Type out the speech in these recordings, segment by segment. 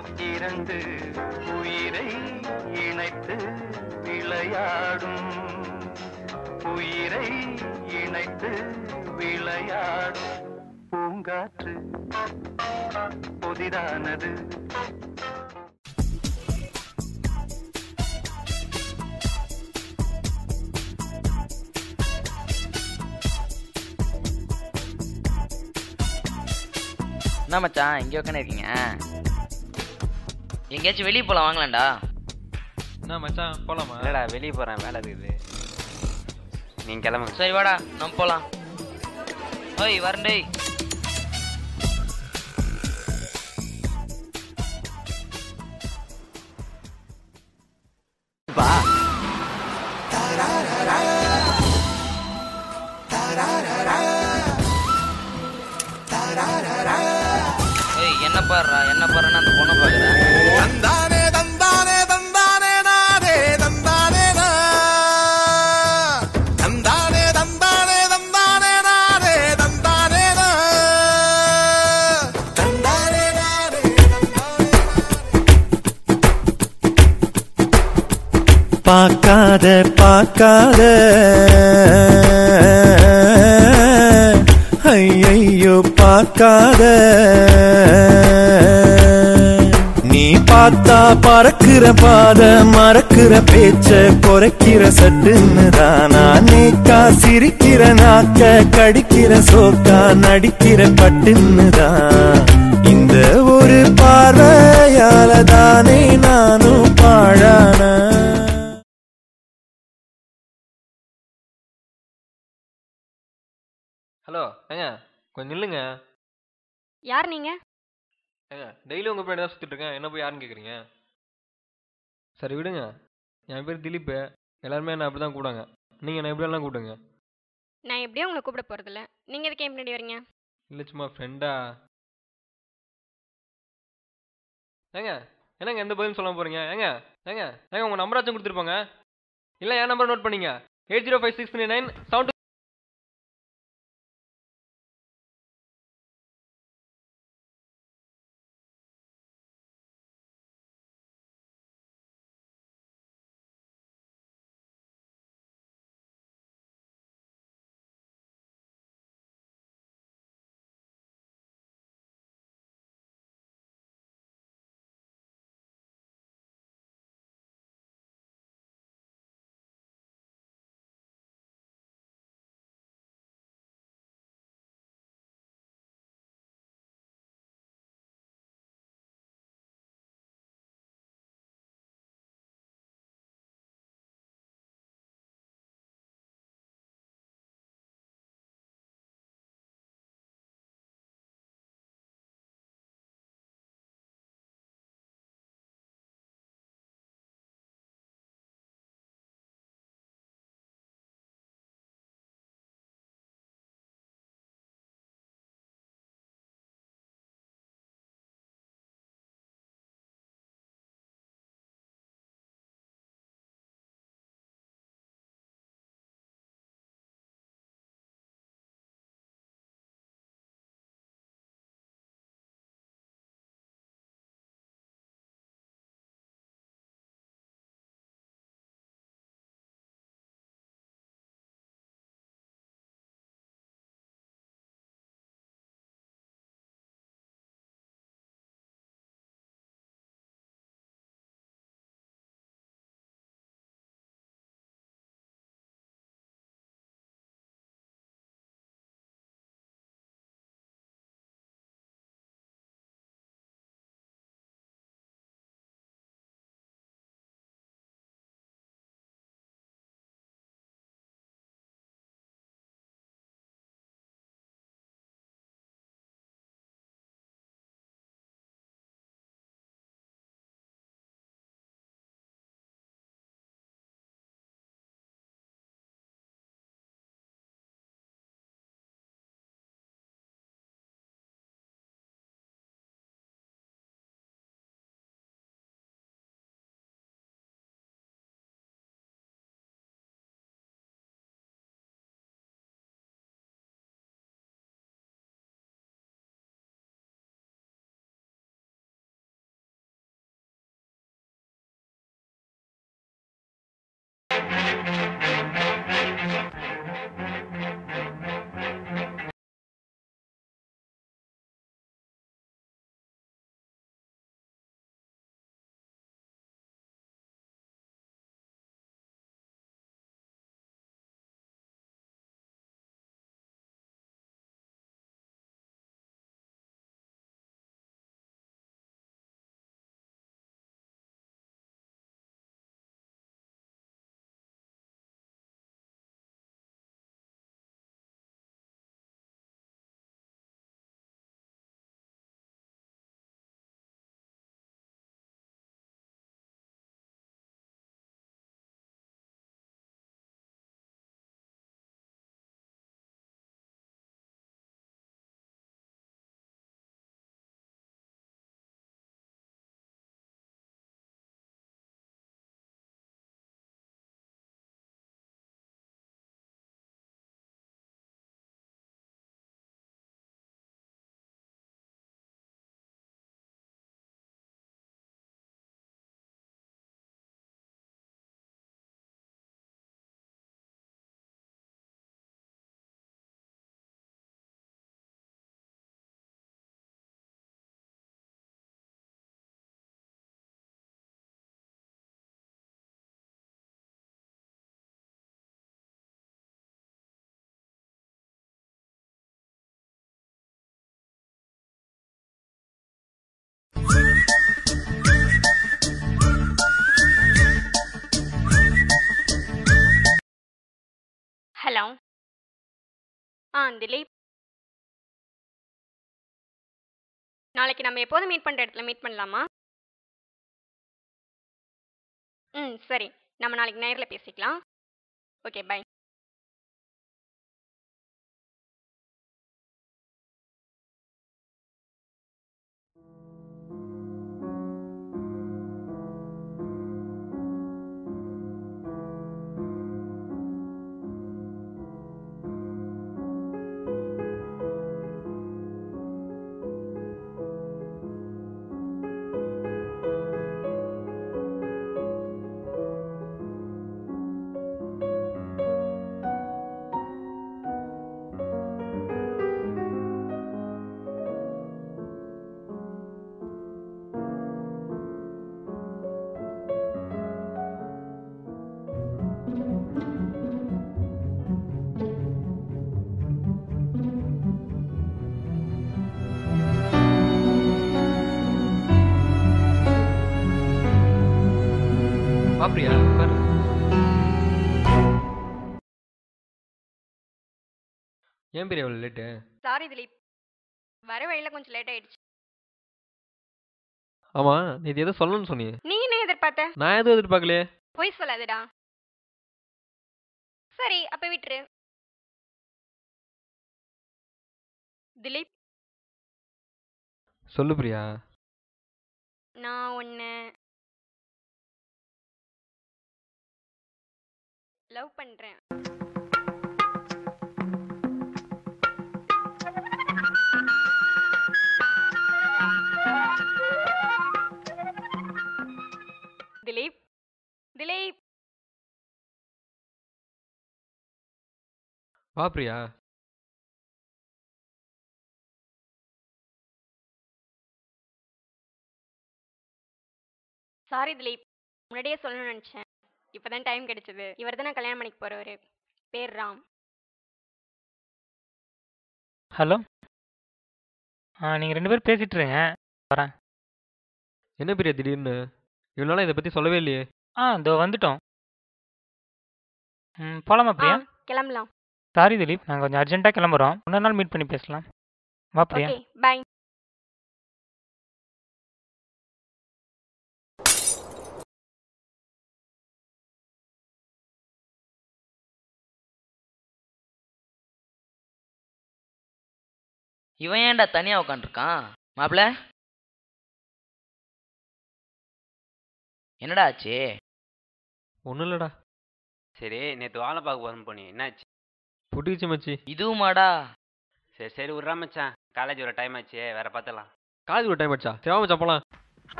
இரண்டு உயிரை இணைத்து விளையாடும் உயிரை இணைத்து விளையாடும் பூங்காற்று புதிதானது என்ன மச்சான் இங்கே உட்காந்து இருக்கீங்க எங்கேயாச்சும் வெளியே போகலாம் வாங்கலாம்டா என்ன மச்சான் போலாமா இல்லடா வெளியே போறேன் வேலை இருக்குது நீங்க கிளம்புங்க சரி வாடா நம்ம போகலாம் ஓய் வரண்டேய் ஏய் என்ன பாடுறா என்ன பாடுறா அந்த பொண்ணை பார்க்குறேன் தந்தானே தந்தானே தந்தானே நானே தந்தானே நா. தந்தானே தந்தானே தந்தானே நானே தந்தானே நா. தந்தானே நானே பார்க்காத பார்க்காத ஐயையோ பார்க்காத நீ பார்த்தா பறக்கிற பாத மறக்கிற பேச்ச குறைக்கிற சட்டுன்னு தானா நேக்கா சிரிக்கிற நாக்க கடிக்கிற சோக்கா நடிக்கிற பட்டுன்னு தான் இந்த ஒரு பார்வையால தானே நானும் பாழான ஹலோ ஏங்க கொஞ்சம் நில்லுங்க யார் நீங்க ஏங்க டெய்லி உங்கள் பின்னாடி தான் சுற்றிட்டு இருக்கேன் என்ன போய் யாருன்னு கேட்குறீங்க சரி விடுங்க என் பேர் திலீப் எல்லாருமே என்ன அப்படி தான் கூப்பிடாங்க நீங்கள் என்ன எப்படியெல்லாம் கூப்பிடுங்க நான் எப்படியும் உங்களை கூப்பிட போறதில்ல நீங்க எதுக்கு என் பின்னாடி வரீங்க இல்லை சும்மா ஃப்ரெண்டா ஏங்க என்னங்க எந்த பதிலும் சொல்ல போகிறீங்க ஏங்க ஏங்க ஏங்க உங்கள் நம்பராச்சும் கொடுத்துருப்பாங்க இல்லை என் நம்பர் நோட் பண்ணீங்க eight zero five six three nine seven ஆ திலீப் நாளைக்கு நம்ம எப்போதும் மீட் பண்ணுற இடத்துல மீட் பண்ணலாமா ம் சரி நம்ம நாளைக்கு நேரில் பேசிக்கலாம் ஓகே பை வா பிரியா உட்காரு ஏன் பிரியா இவ்வளோ லேட்டு சாரி திலீப் வர வழியில் கொஞ்சம் லேட் ஆயிடுச்சு ஆமாம் நீ இது எதோ சொல்லணும்னு சொன்னியே நீ என்ன எதிர்பார்த்த நான் எதுவும் எதிர்பார்க்கலையே பொய் சொல்லாதடா சரி அப்ப விட்டுரு திலீப் சொல்லு பிரியா நான் உன்னை லவ் பண்றேன் திலீப் திலீப் வா பிரியா சாரி திலீப் முன்னாடியே சொல்லணும்னு நினச்சேன் இப்போதான் டைம் கிடைச்சது இவர் தான் நான் கல்யாணம் பண்ணிக்க போகிறவர் பேர் ராம் ஹலோ ஆ நீங்கள் ரெண்டு பேரும் பேசிட்டு இருங்க வரேன் என்ன பிரியா திடீர்னு இவ்வளோ நாளாக இதை பற்றி சொல்லவே இல்லையே ஆ இதோ வந்துட்டோம் ம் போகலாமா ஆ பிரியா கிளம்பலாம் சாரி திலீப் நாங்கள் கொஞ்சம் அர்ஜென்ட்டாக கிளம்புறோம் இன்னொரு நாள் மீட் பண்ணி பேசலாம் வா பிரியா ஓகே பாய் இவன் ஏன்டா தனியா உட்காந்துருக்கான் மாப்பிள என்னடா ஆச்சு ஒன்றும் இல்லைடா சரி நேற்று வாழை பார்க்க போகிறேன்னு போனி என்னாச்சு புட்டிச்சு மச்சி இதுவுமாடா சரி சரி விட்றா மச்சான் காலேஜ் ஒரு டைம் ஆச்சு வேற பார்த்துலாம் காலேஜ் ஒரு டைம் ஆச்சா சரி வா மச்சான் போலாம்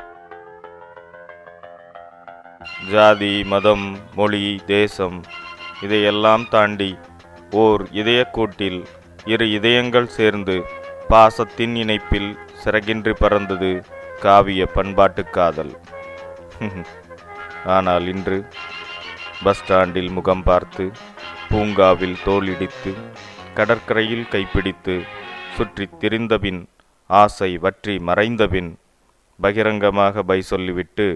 ஜாதி மதம் மொழி தேசம் இதையெல்லாம் தாண்டி ஓர் இதயக்கூட்டில் இரு இதயங்கள் சேர்ந்து பாசத்தின் இணைப்பில் சிறகின்றி பறந்தது காவிய பண்பாட்டு காதல் ஆனால் இன்று பஸ் ஸ்டாண்டில் முகம் பார்த்து பூங்காவில் தோலிடித்து கடற்கரையில் கைப்பிடித்து சுற்றித் திரிந்தபின் ஆசை வற்றி மறைந்தபின் பகிரங்கமாக பை சொல்லிவிட்டு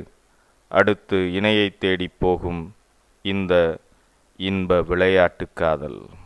அடுத்து இணையைத் தேடிப் போகும் இந்த இன்ப விளையாட்டு காதல்